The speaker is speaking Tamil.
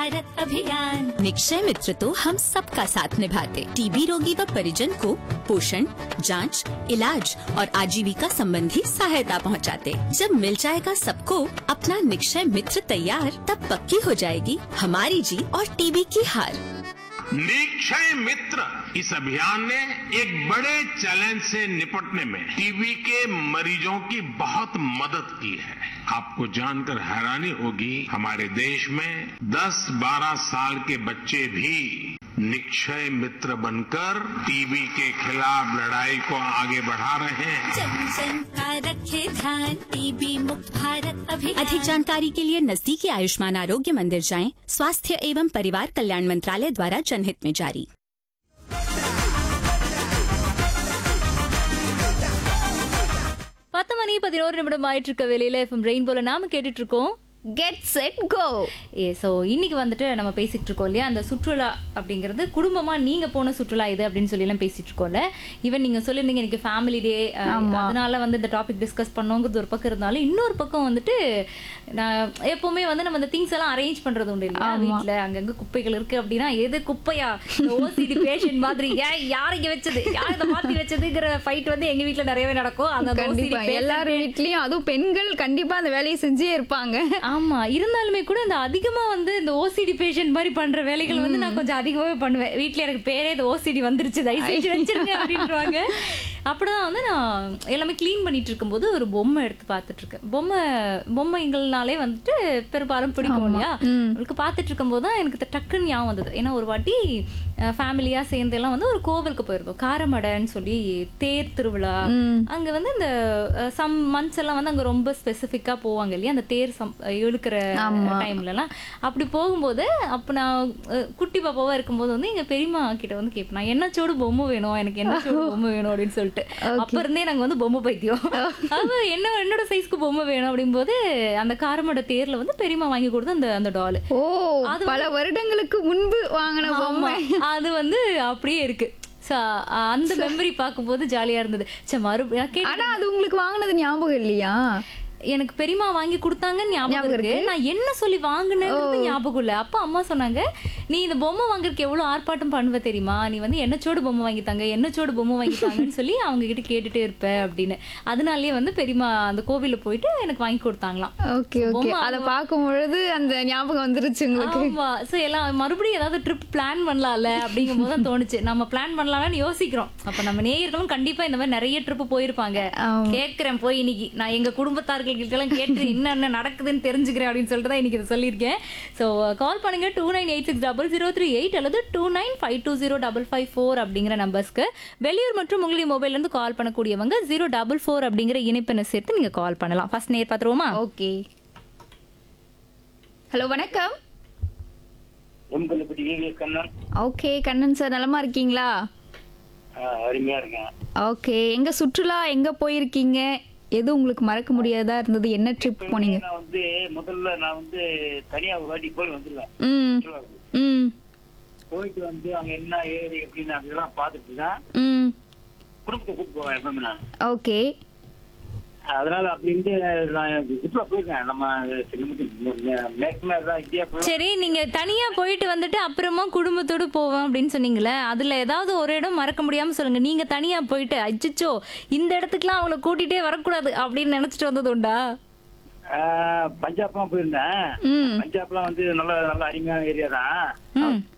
भारत अभियान निक्षय मित्र तो हम सबका साथ निभाते टीबी रोगी व परिजन को पोषण जांच, इलाज और आजीविका संबंधी सहायता पहुंचाते। जब मिल जाएगा सबको अपना निक्षय मित्र तैयार तब पक्की हो जाएगी हमारी जीत और टीबी की हार निक्षय मित्र इस अभियान ने एक बड़े चैलेंज से निपटने में टीबी के मरीजों की बहुत मदद की है आपको जानकर हैरानी होगी हमारे देश में 10-12 साल के बच्चे भी निक्षय मित्र बनकर टीबी के खिलाफ लड़ाई को आगे बढ़ा रहे हैं जन जन का रखे ध्यान टीबी मुक्त भारत अभियान अधिक जानकारी के लिए नजदीकी आयुष्मान आरोग्य मंदिर जाएं स्वास्थ्य एवं परिवार कल्याण मंत्रालय द्वारा जनहित में जारी பத்து மணி பதினோரு நிமிடம் ஆயிட்டு இருக்க வேலையில எஃப்எம் ரெயின்போல நாம கேட்டுட்டு இருக்கோம் கெட் செட் கோ ஏ ஸோ இன்னைக்கு வந்துட்டு நம்ம பேசிட்டு இருக்கோம் இல்லையா அந்த சுற்றுலா அப்படிங்கிறது குடும்பமா நீங்க போன சுற்றுலா இது அப்படின்னு சொல்லி எல்லாம் பேசிட்டு இருக்கோம்ல ஈவன் நீங்க சொல்லியிருந்தீங்க எனக்கு ஃபேமிலி டே அதனால வந்து இந்த டாபிக் டிஸ்கஸ் பண்ணோங்கிறது ஒரு பக்கம் இருந்தாலும் இன்னொரு பக்கம் வந்துட்டு நான் எப்பவுமே வந்து நம்ம இந்த திங்ஸ் எல்லாம் அரேஞ்ச் பண்றது உண்டு இல்லையா வீட்ல அங்கங்க குப்பைகள் இருக்கு அப்படின்னா எது குப்பையா ஓசிடி பேஷண்ட் மாதிரி ஏன் யார் இங்க வச்சது யார் இதை மாத்தி வச்சதுங்கிற ஃபைட் வந்து எங்க வீட்ல நிறையவே நடக்கும் அந்த OCD கண்டிப்பா patient எல்லார் வீட்லயும் அதுவும் பெண்கள் கண்டிப்பா அந்த வேலையை செஞ்சே இருப்பாங்க ஆமா இருந்தாலுமே கூட இந்த அதிகமா வந்து இந்த ஓசிடி பேஷண்ட் மாதிரி பண்ற வேலைகள் வந்து நான் கொஞ்சம் அதிகமாவே பண்ணுவேன் வீட்ல எனக்கு பேரே இந்த ஓசிடி வந்துருச்சு தயவு செஞ்சு வச்சிருங்க அப்படின்றாங்க அப்படிதான் வந்து நான் எல்லாமே க்ளீன் பண்ணிட்டு இருக்கும்போது ஒரு பொம்மை எடுத்து பார்த்துட்டு இருக்கேன் பொம்மை பொம்மைங்கள்னாலே வந்துட்டு பெரும்பாலும் பிடிக்கும் இல்லையா உங்களுக்கு பார்த்துட்டு இருக்கும்போது தான் எனக்கு இது டக்குன்னு ஞாபகம் வந்தது ஏன்னா ஒரு வாட்டி ஃபேமிலியா சேர்ந்து எல்லாம் வந்து ஒரு கோவிலுக்கு போயிருந்தோம் காரமடைன்னு சொல்லி தேர் திருவிழா அங்க வந்து இந்த சம் மந்த்ஸ் எல்லாம் வந்து அங்க ரொம்ப ஸ்பெசிஃபிக்கா போவாங்க இல்லையா அந்த தேர் சம் இழுக்கிற டைம்ல எல்லாம் அப்படி போகும்போது அப்ப நான் அஹ், குட்டி பாப்பாவா இருக்கும்போது வந்து எங்க பெரியம்மா கிட்ட வந்து கேட்பேன் நான் என்ன சோடு பொம்மை வேணும் எனக்கு என்ன சோடு பொம்மை வேணும் அப்படின்னு சொல்லிட்டு அப்ப இருந்தே நாங்க வந்து பொம்மை பைத்தியம் அது என்ன என்னோட சைஸ்க்கு பொம்மை வேணும் அப்படிங்கும்போது அந்த காரமோட தேர்ல வந்து பெரியம்மா வாங்கி கொடுத்த அந்த அந்த டால் ஓ பல வருடங்களுக்கு முன்பு வாங்கின பொம்மை அது வந்து அப்படியே இருக்கு So, அந்த மெமரி பார்க்கும்போது ஜாலியா இருந்தது சரி மறுபடியும் நான் கேட்டேன், ஆனா அது உங்களுக்கு வாங்கினது ஞாபகம் இல்லையா எனக்கு பெரியம்மா வாங்கி கொடுத்தாங்கன்னு ஞாபகம் ஞாபகம் இருக்கு இருக்கு. நான் என்ன சொல்லி வாங்கினது ஞாபகம் இல்ல அப்ப அம்மா சொன்னாங்க நீ இந்த பொம்மை வாங்குறதுக்கு எவ்வளவு ஆர்ப்பாட்டம் பண்ணுவ தெரியுமா நீ வந்து என்னச்சோடு பொம்மை வாங்கி தாங்க என்னச்சோடு பொம்மை வாங்கி தாங்கன்னு சொல்லி அவங்க கிட்ட கேட்டுட்டே இருப்ப அப்படின்னு அதனாலயே வந்து பெரியம்மா அந்த கோவில்ல போயிட்டு எனக்கு வாங்கி கொடுத்தாங்களாம் ஓகே ஓகே பொம்மை அத பார்க்கும் பொழுது அந்த ஞாபகம் வந்துருச்சு உங்களுக்கு ஆமா சோ எல்லாம் மறுபடியும் ஏதாவது ட்ரிப் பிளான் பண்ணலாம்ல அப்படிங்கும் போது தான் தோணுச்சு நம்ம பிளான் பண்ணலாம்னு யோசிக்கிறோம் அப்ப நம்ம நேயர்களும் கண்டிப்பா இந்த மாதிரி நிறைய ட்ரிப் போயிருப்பாங்க ஆமா. கேக்குறேன் போய் இன்னைக்கு நான் எங்க குடும்பத்தார்கள் கிட்ட எல்லாம் கேட்டு என்னென்ன நடக்குதுன்னு தெரிஞ்சுக்கிறேன் அப்படின்னு சொல்லிட்டு தான் இன்னைக்கு இதை சொல்லியிருக்கேன் ஸோ கால் பண்ணுங்க two nine eight six double zero three eight அல்லது two nine five two zero double five four அப்படிங்கிற நம்பர்ஸ்க்கு வெளியூர் மற்றும் உங்களுடைய மொபைல்ல இருந்து கால் பண்ணக்கூடியவங்க ஜீரோ டபுள் ஃபோர் அப்படிங்கிற இணைப்பினை சேர்த்து நீங்க கால் பண்ணலாம் ஃபர்ஸ்ட் நேர் பார்த்துருவோமா ஓகே ஹலோ வணக்கம் உங்களை EVS Kannan okay Kannan sir நலமா இருக்கீங்களா ஆஹ் அருமையா இருக்கேன் ஓகே எங்க சுற்றுலா எங்க போயிருக்கீங்க எது உங்களுக்கு மறக்க முடியாதா இருந்தது என்ன ட்ரிப் போனீங்க நான் வந்து முதல்ல நான் வந்து தனியா ஒரு வாட்டி போய் வந்துருவேன் ம் சுற்றுலாவுக்கு. ம் போயிட்டு வந்து அங்க என்ன ஏது எப்படின்னு அதெல்லாம் பார்த்துட்டு தான் ம் குடும்பத்தை கூப்பிட்டு போவேன் எப்பவுமே நான் ஓகே அதனால அப்படி இருந்து நான் சுற்றுலா போயிருக்கேன் நம்ம மேக்ஸிமம் தான் இந்தியா போய் சரி நீங்க தனியா போயிட்டு வந்துட்டு அப்புறமா குடும்பத்தோட போவேன் அப்படின்னு சொன்னீங்களே அதுல ஏதாவது ஒரு இடம் மறக்க முடியாம சொல்லுங்க நீங்க தனியா போயிட்டு அச்சச்சோ இந்த இடத்துக்குலாம் அவங்கள கூட்டிட்டே வரக்கூடாது அப்படின்னு நினைச்சிட்டு வந்தது உண்டா பஞ்சாப்லாம் போயிருந்தேன் ம் பஞ்சாப்லாம் வந்து நல்ல நல்ல அருமையான ஏரியா தான் ம்